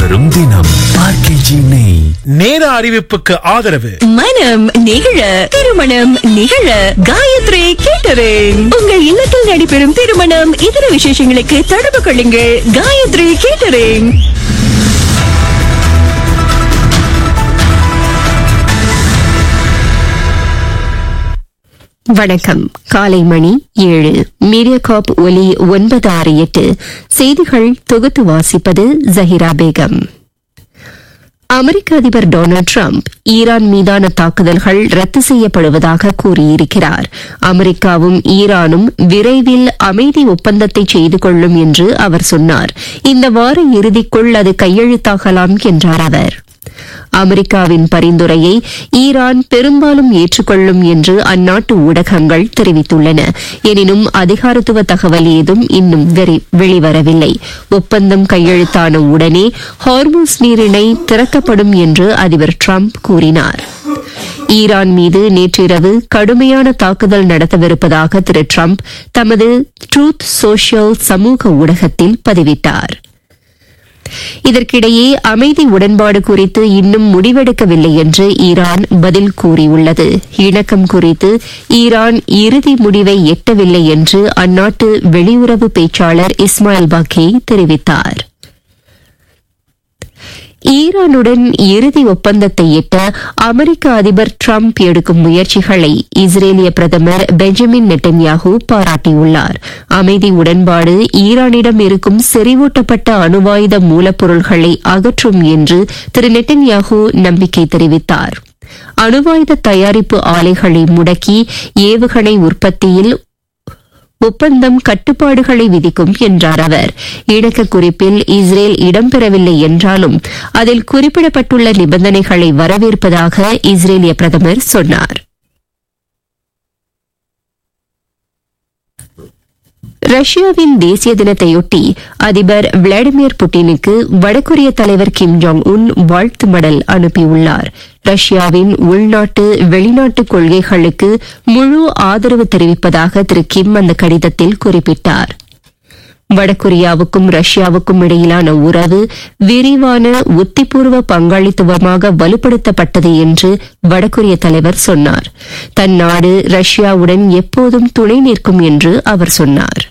வரும் தினம் ஆர்கேஜி நெய் நேர அறிவிப்புக்கு ஆதரவு மனம் நிகழ திருமணம் நிகழ காயத்ரி கேட்டரிங் உங்கள் இல்லத்தில் நடைபெறும் திருமணம் இதர விசேஷங்களுக்கு தொடர்பு கொள்ளுங்கள் காயத்ரி கேட்டரிங் வணக்கம் காலை மணி ஏழு மீடியாகாப் ஒலி ஒன்பது ஆறு எட்டு செய்திகள் தொகுத்து வாசிப்பது ஜஹிரா பேகம் அமெரிக்க அதிபர் டொனால்டு டிரம்ப் ஈரான் மீதான தாக்குதல்கள் ரத்து செய்யப்படுவதாக கூறியிருக்கிறார் அமெரிக்காவும் ஈரானும் விரைவில் அமைதி ஒப்பந்தத்தை செய்து கொள்ளும் என்று அவர் சொன்னார் இந்த வார இறுதிக்குள் அது கையெழுத்தாகலாம் என்றார் அவர் அமெரிக்காவின் பரிந்துரையை ஈரான் பெரும்பாலும் ஏற்றுக்கொள்ளும் என்று அந்நாட்டு ஊடகங்கள் தெரிவித்துள்ளன எனினும் அதிகாரத்துவ தகவல் ஏதும் இன்னும் வெறி- வெளிவரவில்லை ஒப்பந்தம் கையெழுத்தான உடனே ஹார்மோஸ் நீரிணை திறக்கப்படும் என்று அதிபர் டிரம்ப் கூறினார் ஈரான் மீது நேற்றிரவு கடுமையான தாக்குதல் நடத்தவிருப்பதாக திரு டிரம்ப் தமது ட்ரூத் சோஷியல் சமூக ஊடகத்தில் பதிவிட்டார் இதற்கிடையே அமைதி உடன்பாடு குறித்து இன்னும் முடிவெடுக்கவில்லை என்று ஈரான் பதில் கூறியுள்ளது இணக்கம் குறித்து ஈரான் இறுதி முடிவை எட்டவில்லை என்று அந்நாட்டு வெளியுறவு பேச்சாளர் இஸ்மாயில் பாக்கி தெரிவித்தார் ஈரானுடன் இறுதி ஒப்பந்தத்தை எட்ட அமெரிக்க அதிபர் டிரம்ப் எடுக்கும் முயற்சிகளை இஸ்ரேலிய பிரதமர் பெஞ்சமின் நெட்டன்யாகு பாராட்டியுள்ளார் அமைதி உடன்பாடு ஈரானிடம் இருக்கும் செறிவூட்டப்பட்ட அணுவாயுத மூலப்பொருள்களை அகற்றும் என்று திரு நெட்டன்யாகு நம்பிக்கை தெரிவித்தார் அணுவாயுத தயாரிப்பு ஆலைகளை முடக்கி ஏவுகணை உற்பத்தியில் ஒப்பந்தம் கட்டுப்பாடுகளை விதிக்கும் என்றார் அவர் இணக்க குறிப்பில் இஸ்ரேல் இடம்பெறவில்லை என்றாலும் அதில் குறிப்பிடப்பட்டுள்ள நிபந்தனைகளை வரவேற்பதாக இஸ்ரேலிய பிரதமர் சொன்னார் ரஷ்யாவின் தேசிய தினத்தையொட்டி அதிபர் விளாடிமிர் புட்டினுக்கு வடகொரிய தலைவர் கிம் ஜாங் உன் வாழ்த்து மடல் அனுப்பியுள்ளார் ரஷ்யாவின் உள்நாட்டு வெளிநாட்டு கொள்கைகளுக்கு முழு ஆதரவு தெரிவிப்பதாக திரு கிம் அந்த கடிதத்தில் குறிப்பிட்டார் வடகொரியாவுக்கும் ரஷ்யாவுக்கும் இடையிலான உறவு விரிவான உத்திபூர்வ பங்காளித்துவமாக வலுப்படுத்தப்பட்டது என்று வடகொரிய தலைவர் சொன்னார் தன் நாடு ரஷ்யாவுடன் எப்போதும் துணை நிற்கும் என்று அவர் சொன்னார்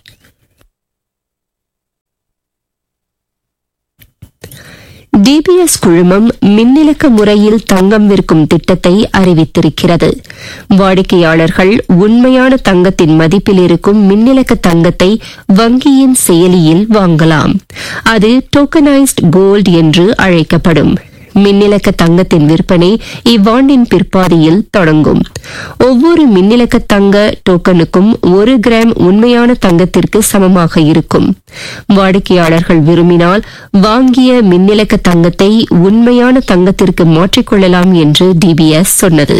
டிபிஎஸ் குழுமம் மின்னிலக்க முறையில் தங்கம் விற்கும் திட்டத்தை அறிவித்திருக்கிறது வாடிக்கையாளர்கள் உண்மையான தங்கத்தின் மதிப்பில் இருக்கும் மின்னிலக்க தங்கத்தை வங்கியின் செயலியில் வாங்கலாம் அது டோக்கனைஸ்ட் கோல்ட் என்று அழைக்கப்படும் மின்னிலக்க தங்கத்தின் விற்பனை இவ்வாண்டின் பிற்பாதியில் தொடங்கும் ஒவ்வொரு மின்னிலக்க தங்க டோக்கனுக்கும் ஒரு கிராம் உண்மையான தங்கத்திற்கு சமமாக இருக்கும் வாடிக்கையாளர்கள் விரும்பினால் வாங்கிய மின்னிலக்க தங்கத்தை உண்மையான தங்கத்திற்கு மாற்றிக்கொள்ளலாம் என்று டிபிஎஸ் சொன்னது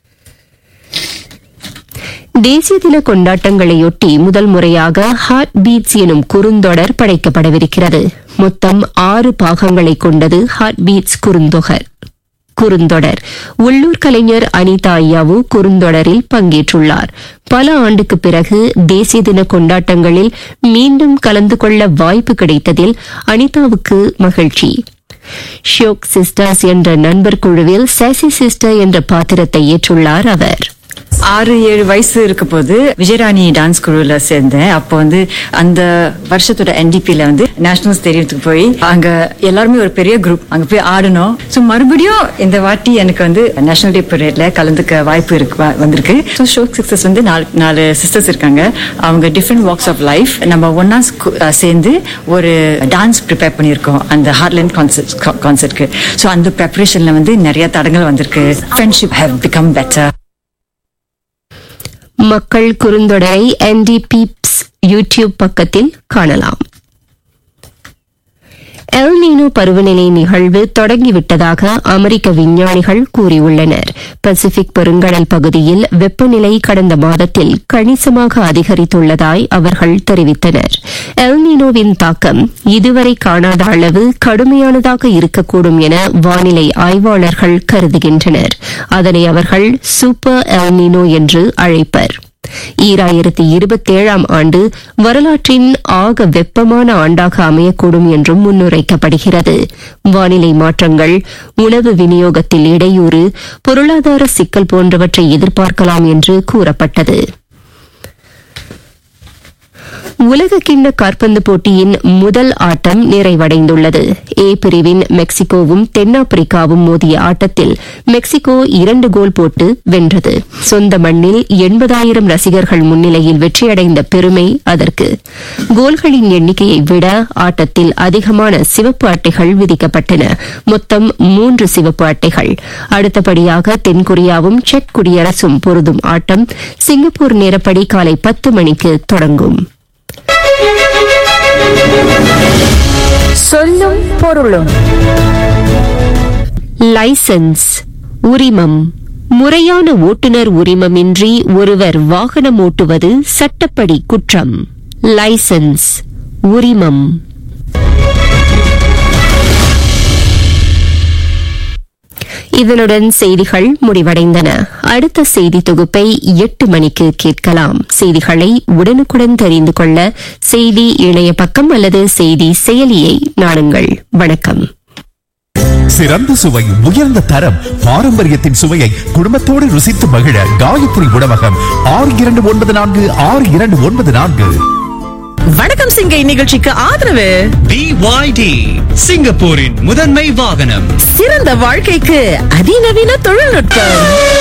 தேசிய தின கொண்டாட்டங்களையொட்டி முதல் முறையாக ஹார்ட் பீட்ஸ் எனும் குறுந்தொடர் படைக்கப்படவிருக்கிறது மொத்தம் ஆறு பாகங்களை கொண்டது ஹார்ட் பீட்ஸ் குறுந்தொகர் குறுந்தொடர் உள்ளூர் கலைஞர் அனிதா ஐயாவு குறுந்தொடரில் பங்கேற்றுள்ளார் பல ஆண்டுக்கு பிறகு தேசிய தின கொண்டாட்டங்களில் மீண்டும் கலந்து கொள்ள வாய்ப்பு கிடைத்ததில் அனிதாவுக்கு மகிழ்ச்சி ஷோக் சிஸ்டர்ஸ் என்ற நண்பர் குழுவில் சாசி சிஸ்டர் என்ற பாத்திரத்தை ஏற்றுள்ளார் அவர் ஆறு ஏழு வயசு இருக்க போது விஜயராணி டான்ஸ் குழுல சேர்ந்தேன் அப்போ வந்து அந்த வருஷத்தோட என்டிபில வந்து நேஷனல் ஸ்டேடியத்துக்கு போய் அங்க எல்லாருமே ஒரு பெரிய குரூப் அங்க போய் ஆடணும் ஸோ மறுபடியும் இந்த வாட்டி எனக்கு வந்து நேஷனல் டே பரேட்ல கலந்துக்க வாய்ப்பு இருக்கு வ- வந்திருக்கு ஸோ ஷோக் சிஸ்டர்ஸ் வந்து நாலு நாலு சிஸ்டர்ஸ் இருக்காங்க அவங்க டிஃப்ரெண்ட் வாக்ஸ் ஆஃப் லைஃப் நம்ம ஒன்னா சேர்ந்து ஒரு டான்ஸ் ப்ரிப்பேர் பண்ணியிருக்கோம் அந்த ஹார்ட்லேண்ட் கான்சர்ட் கான்சர்ட்க்கு ஸோ அந்த ப்ரிப்பரேஷன்ல வந்து நிறைய தடங்கள் வந்திருக்கு ஃப்ரெண்ட்ஷிப் ஹேவ் பிகம் பெட்டர் மக்கள் குறுந்தொடரை என்டிபிப்ஸ் யூடியூப் பக்கத்தில் காணலாம் எல் நீனோ பருவநிலை நிகழ்வு தொடங்கிவிட்டதாக அமெரிக்க விஞ்ஞானிகள் கூறியுள்ளனர் பசிபிக் பெருங்கடல் பகுதியில் வெப்பநிலை கடந்த மாதத்தில் கணிசமாக அதிகரித்துள்ளதாய் அவர்கள் தெரிவித்தனர் எல் நீனோவின் தாக்கம் இதுவரை காணாத அளவு கடுமையானதாக இருக்கக்கூடும் என வானிலை ஆய்வாளர்கள் கருதுகின்றனர் அதனை அவர்கள் சூப்பர் எல் நீனோ என்று அழைப்பர் ஈராயிரத்தி இருபத்தேழாம் ஆண்டு வரலாற்றின் ஆக வெப்பமான ஆண்டாக அமையக்கூடும் என்றும் முன்னுரைக்கப்படுகிறது வானிலை மாற்றங்கள் உணவு விநியோகத்தில் இடையூறு பொருளாதார சிக்கல் போன்றவற்றை எதிர்பார்க்கலாம் என்று கூறப்பட்டது உலக கிண்ண காற்பந்து போட்டியின் முதல் ஆட்டம் நிறைவடைந்துள்ளது ஏ பிரிவின் மெக்சிகோவும் தென்னாப்பிரிக்காவும் மோதிய ஆட்டத்தில் மெக்சிகோ இரண்டு கோல் போட்டு வென்றது சொந்த மண்ணில் எண்பதாயிரம் ரசிகர்கள் முன்னிலையில் வெற்றியடைந்த பெருமை அதற்கு கோல்களின் எண்ணிக்கையை விட ஆட்டத்தில் அதிகமான சிவப்பு அட்டைகள் விதிக்கப்பட்டன மொத்தம் மூன்று சிவப்பு அட்டைகள் அடுத்தபடியாக தென்கொரியாவும் செக் குடியரசும் பொருதும் ஆட்டம் சிங்கப்பூர் நேரப்படி காலை பத்து மணிக்கு தொடங்கும் சொல்லும் பொருளும் லைசன்ஸ் உரிமம் முறையான ஓட்டுநர் உரிமமின்றி ஒருவர் வாகனம் ஓட்டுவது சட்டப்படி குற்றம் லைசன்ஸ் உரிமம் இதனுடன் செய்திகள் முடிவடைந்தன அடுத்த செய்தி தொகுப்பை எட்டு மணிக்கு கேட்கலாம் செய்திகளை உடனுக்குடன் தெரிந்து கொள்ள செய்தி இணைய பக்கம் அல்லது செய்தி செயலியை நாடுங்கள் வணக்கம் சிறந்த சுவை உயர்ந்த தரம் பாரம்பரியத்தின் சுவையை குடும்பத்தோடு ருசித்து மகிழ காயத்ரி உணவகம் ஆறு இரண்டு ஒன்பது நான்கு ஆறு இரண்டு ஒன்பது நான்கு வணக்கம் சிங்கை நிகழ்ச்சிக்கு ஆதரவு BYD சிங்கப்பூரின் முதன்மை வாகனம் சிறந்த வாழ்க்கைக்கு அதிநவீன தொழில்நுட்பம்